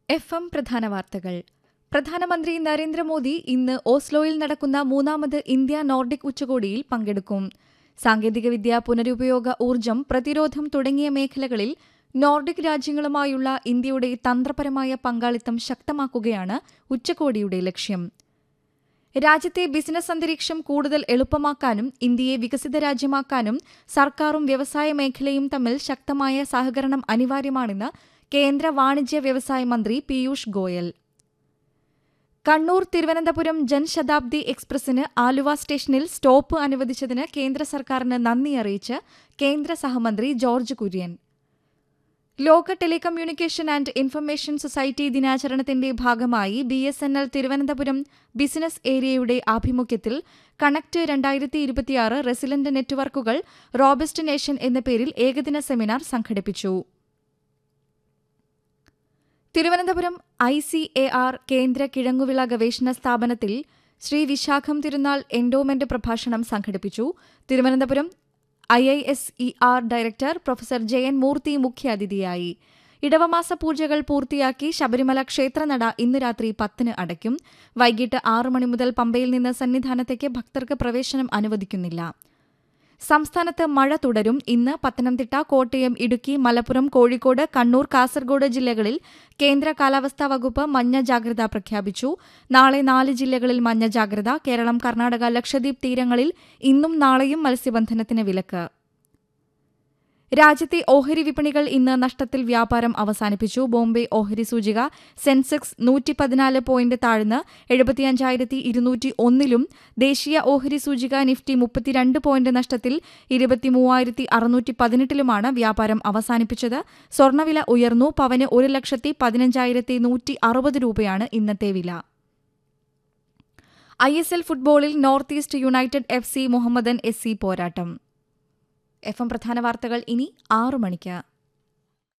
F M പ്രധാന വാർത്തകൾ പ്രധാനമന്ത്രി നരേന്ദ്രമോദി ഇന്ന് ഓസ്ലോയിൽ നടക്കുന്ന മൂന്നാമത് ഇന്ത്യ നോർഡിക് ഉച്ചകോടിയിൽ പങ്കെടുക്കും സാങ്കേതികവിദ്യ പുനരുപയോഗ ഊർജ്ജം പ്രതിരോധം തുടങ്ങിയ മേഖലകളിൽ നോർഡിക് രാജ്യങ്ങളുമായുള്ള ഇന്ത്യയുടെ തന്ത്രപരമായ പങ്കാളിത്തം ശക്തമാക്കുകയാണ് ഉച്ചകോടിയുടെ ലക്ഷ്യം രാജ്യത്തെ ബിസിനസ് അന്തരീക്ഷം കൂടുതൽ എളുപ്പമാക്കാനും ഇന്ത്യയെ വികസിത രാജ്യമാക്കാനും സർക്കാരും വ്യവസായ മേഖലയും തമ്മിൽ ശക്തമായ സഹകരണം അനിവാര്യമാണെന്ന് കേന്ദ്ര വാണിജ്യ വ്യവസായ മന്ത്രി പീയൂഷ് ഗോയൽ കണ്ണൂർ തിരുവനന്തപുരം ജൻശതാബ്ദി എക്സ്പ്രസിന് ആലുവ സ്റ്റേഷനിൽ സ്റ്റോപ്പ് അനുവദിച്ചതിന് കേന്ദ്ര സർക്കാരിന് നന്ദി അറിയിച്ച് കേന്ദ്ര സഹമന്ത്രി ജോർജ് കുര്യൻ ലോക ടെലികമ്മ്യൂണിക്കേഷൻ ആൻഡ് ഇൻഫർമേഷൻ സൊസൈറ്റി ദിനാചരണത്തിന്റെ ഭാഗമായി B S N L Thiruvananthapuram business ഏരിയയുടെ ആഭിമുഖ്യത്തിൽ കണക്ട് രണ്ടായിരത്തി ഇരുപത്തിയാറ് റെസിലന്റ് നെറ്റ്വർക്കുകൾ റോബസ്റ്റ് നേഷൻ എന്ന പേരിൽ ഏകദിന സെമിനാർ സംഘടിപ്പിച്ചു Thiruvananthapuram I C A R കേന്ദ്ര കിഴങ്ങുവിള ഗവേഷണ സ്ഥാപനത്തിൽ ശ്രീ വിശാഖം തിരുനാൾ എൻഡോമെന്റ് പ്രഭാഷണം സംഘടിപ്പിച്ചു Thiruvananthapuram I I S E R director professor Jayan Murthy മുഖ്യാതിഥിയായി ഇടവമാസ പൂജകൾ പൂർത്തിയാക്കി ശബരിമല ക്ഷേത്രനട ഇന്ന് രാത്രി പത്തിന് അടയ്ക്കും വൈകിട്ട് ആറ് മണി മുതൽ പമ്പയിൽ നിന്ന് സന്നിധാനത്തേക്ക് ഭക്തർക്ക് പ്രവേശനം അനുവദിക്കുന്നില്ല സംസ്ഥാനത്ത് മഴ തുടരും ഇന്ന് പത്തനംതിട്ട കോട്ടയം ഇടുക്കി മലപ്പുറം കോഴിക്കോട് കണ്ണൂർ കാസർഗോഡ് ജില്ലകളിൽ കേന്ദ്ര കാലാവസ്ഥാ വകുപ്പ് മഞ്ഞ ജാഗ്രത പ്രഖ്യാപിച്ചു നാളെ നാല് ജില്ലകളിൽ മഞ്ഞ ജാഗ്രത കേരളം കർണാടക ലക്ഷദ്വീപ് തീരങ്ങളിൽ ഇന്നും നാളെയും മത്സ്യബന്ധനത്തിന് വിലക്ക് രാജ്യത്തെ ഓഹരി വിപണികൾ ഇന്ന് നഷ്ടത്തിൽ വ്യാപാരം അവസാനിപ്പിച്ചു ബോംബെ ഓഹരി സൂചിക സെൻസെക്സ് നൂറ്റി പതിനാല് പോയിന്റ് താഴ്ന്ന് എഴുപത്തിയഞ്ചായിരത്തി ഇരുന്നൂറ്റി ഒന്നിലും ദേശീയ ഓഹരി സൂചിക നിഫ്റ്റി മുപ്പത്തിരണ്ട് പോയിന്റ് നഷ്ടത്തിൽ ഇരുപത്തിമൂവായിരത്തി അറുന്നൂറ്റി പതിനെട്ടിലുമാണ് വ്യാപാരം അവസാനിപ്പിച്ചത് സ്വർണ്ണവില ഉയർന്നു പവന് ഒരു ലക്ഷത്തി പതിനഞ്ചായിരത്തി നൂറ്റി അറുപത് രൂപയാണ് ഇന്നത്തെ വില ഐ എസ് എൽ ഫുട്ബോളിൽ North East United F C Mohammedan S C പോരാട്ടം എഫ് എം പ്രധാന വാർത്തകൾ ഇനി ആറു മണിക്ക്